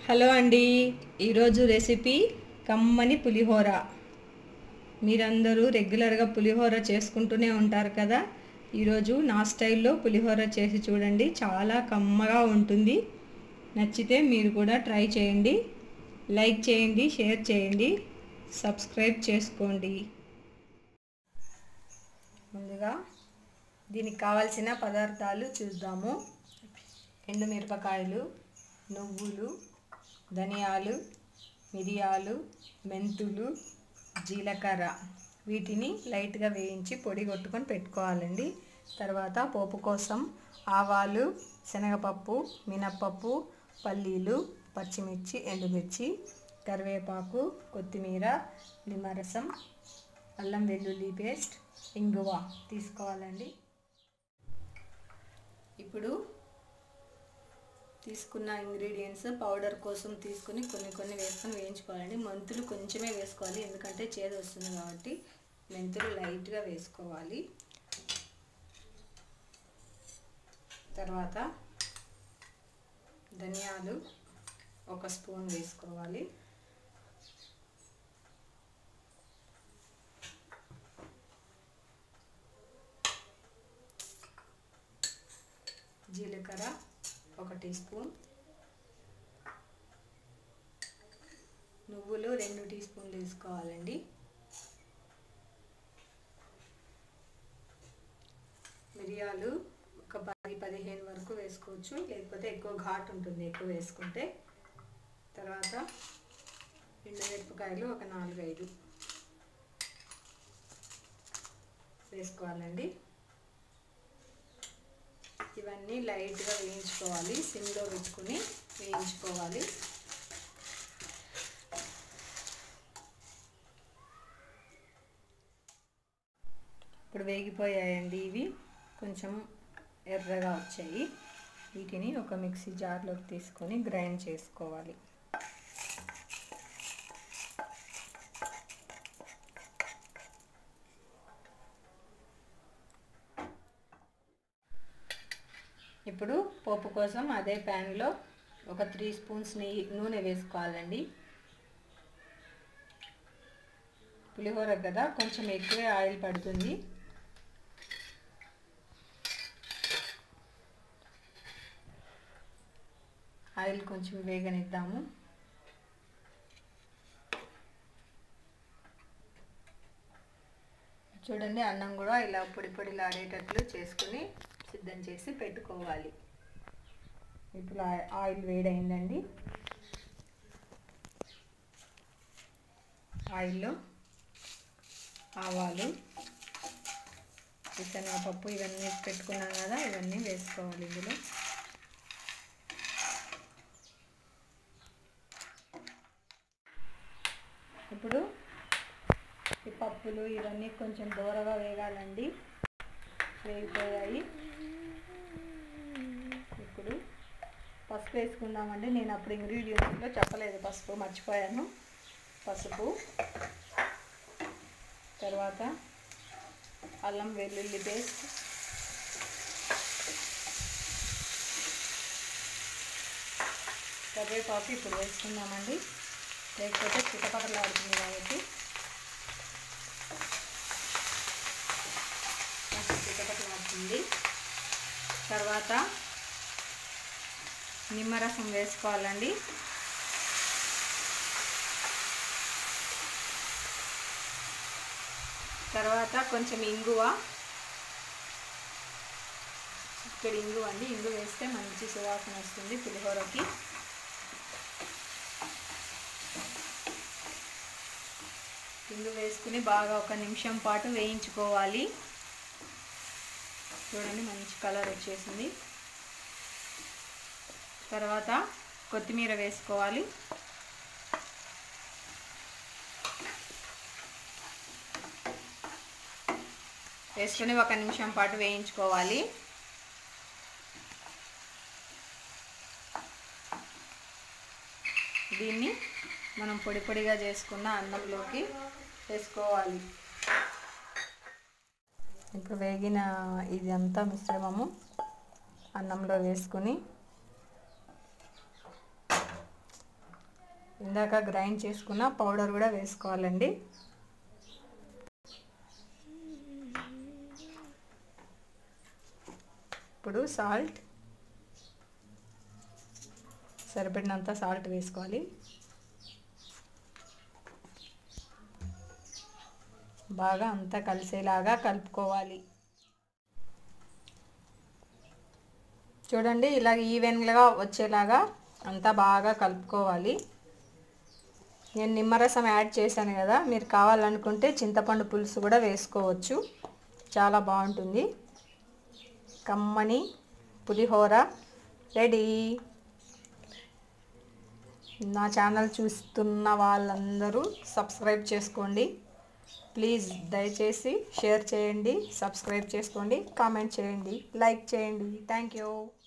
hello అండి ఈరోజు recipe కమ్మని పులిహోర మీరందరూ రెగ్యులర్గా పులిహోర చేసుకుంటూనే ఉంటారు కదా ఈరోజు నా స్టైల్లో పులిహోర చేసి చూడండి చాలా కమ్మగా ఉంటుంది నచ్చితే మీరు కూడా ట్రై చేయండి లైక్ చేయండి షేర్ చేయండి సబ్స్క్రైబ్ చేసుకోండి ముందుగా దీనికి కావాల్సిన పదార్థాలు చూద్దాము ఎండుమిరపకాయలు నువ్వులు ధనియాలు మిరియాలు మెంతులు జీలకర్ర వీటిని లైట్గా వేయించి పొడి కొట్టుకొని పెట్టుకోవాలండి తర్వాత పోపు కోసం ఆవాలు శనగపప్పు మినప్పప్పు పల్లీలు పచ్చిమిర్చి ఎండుమిర్చి కరివేపాకు కొత్తిమీర నిమ్మరసం అల్లం వెల్లుల్లి పేస్ట్ ఇంగువ తీసుకోవాలండి ఇప్పుడు తీసుకున్న ఇంగ్రీడియంట్స్ పౌడర్ కోసం తీసుకుని కొన్ని కొన్ని వేసుకొని వేయించుకోవాలండి మెంతులు కొంచెమే వేసుకోవాలి ఎందుకంటే చేదు వస్తుంది కాబట్టి మెంతులు లైట్గా వేసుకోవాలి తర్వాత ధనియాలు ఒక స్పూన్ వేసుకోవాలి జీలకర్ర ఒక టీ స్పూన్ నువ్వులు రెండు టీ స్పూన్లు వేసుకోవాలండి మిరియాలు ఒక పది పదిహేను వరకు వేసుకోవచ్చు లేకపోతే ఎక్కువ ఘాట్ ఉంటుంది ఎక్కువ వేసుకుంటే తర్వాత ఎండుమిరపకాయలు ఒక నాలుగైదు వేసుకోవాలండి ఇవన్నీ లైట్గా వేయించుకోవాలి సిమ్లో పెట్టుకుని వేయించుకోవాలి ఇప్పుడు వేగిపోయాయండి ఇవి కొంచెం ఎర్రగా వచ్చాయి వీటిని ఒక మిక్సీ జార్లోకి తీసుకొని గ్రైండ్ చేసుకోవాలి ఇప్పుడు పోపు కోసం అదే ప్యాన్లో ఒక త్రీ స్పూన్స్ నెయ్యి నూనె వేసుకోవాలండి పులిహోర కదా కొంచెం ఎక్కువే ఆయిల్ పడుతుంది ఆయిల్ కొంచెం వేగనిద్దాము చూడండి అన్నం కూడా ఇలా పొడి పొడిలాడేటట్లు చేసుకుని సిద్ధం చేసి పెట్టుకోవాలి ఇప్పుడు ఆయిల్ వేడైందండి ఆయిల్లో ఆవాలు శనగపప్పు ఇవన్నీ పెట్టుకున్నాం కదా ఇవన్నీ వేసుకోవాలి ఇందులో ఇప్పుడు ఈ పప్పులు ఇవన్నీ కొంచెం దూరగా వేగాలండి వేగిపోయాయి ఇప్పుడు పసుపు వేసుకుందామండి నేను అప్పుడు ఇంగ్రీడియంట్స్లో చెప్పలేదు పసుపు మర్చిపోయాను పసుపు తర్వాత అల్లం వెల్లుల్లి పేస్ట్ కరివేపాకు ఇప్పుడు వేసుకుందామండి లేకపోతే చిటపటలాడుతుంది కాబట్టి చిటపటలాడుతుంది తర్వాత నిమ్మరసం వేసుకోవాలండి తర్వాత కొంచెం ఇంగువ ఇక్కడ ఇంగు అండి ఇంగు వేస్తే మంచి సువాసన వస్తుంది పులిహోరకి ఇంగు వేసుకుని బాగా ఒక నిమిషం పాటు వేయించుకోవాలి చూడండి మంచి కలర్ వచ్చేసింది తర్వాత కొత్తిమీర వేసుకోవాలి వేసుకుని ఒక నిమిషం పాటు వేయించుకోవాలి దీన్ని మనం పొడి పొడిగా చేసుకున్న అన్నంలోకి వేసుకోవాలి ఇప్పుడు వేగిన ఇదంతా మిశ్రమము అన్నంలో వేసుకుని ఇందాక గ్రైండ్ చేసుకున్న పౌడర్ కూడా వేసుకోవాలండి ఇప్పుడు సాల్ట్ సరిపడినంత సాల్ట్ వేసుకోవాలి బాగా అంతా కలిసేలాగా కలుపుకోవాలి చూడండి ఇలా ఈవెన్గా వచ్చేలాగా అంతా బాగా కలుపుకోవాలి నేను నిమ్మరసం యాడ్ చేశాను కదా మీరు కావాలనుకుంటే చింతపండు పులుసు కూడా వేసుకోవచ్చు చాలా బాగుంటుంది కమ్మని పులిహోర రెడీ నా ఛానల్ చూస్తున్న వాళ్ళందరూ సబ్స్క్రైబ్ చేసుకోండి ప్లీజ్ దయచేసి షేర్ చేయండి సబ్స్క్రైబ్ చేసుకోండి కామెంట్ చేయండి లైక్ చేయండి థ్యాంక్ యూ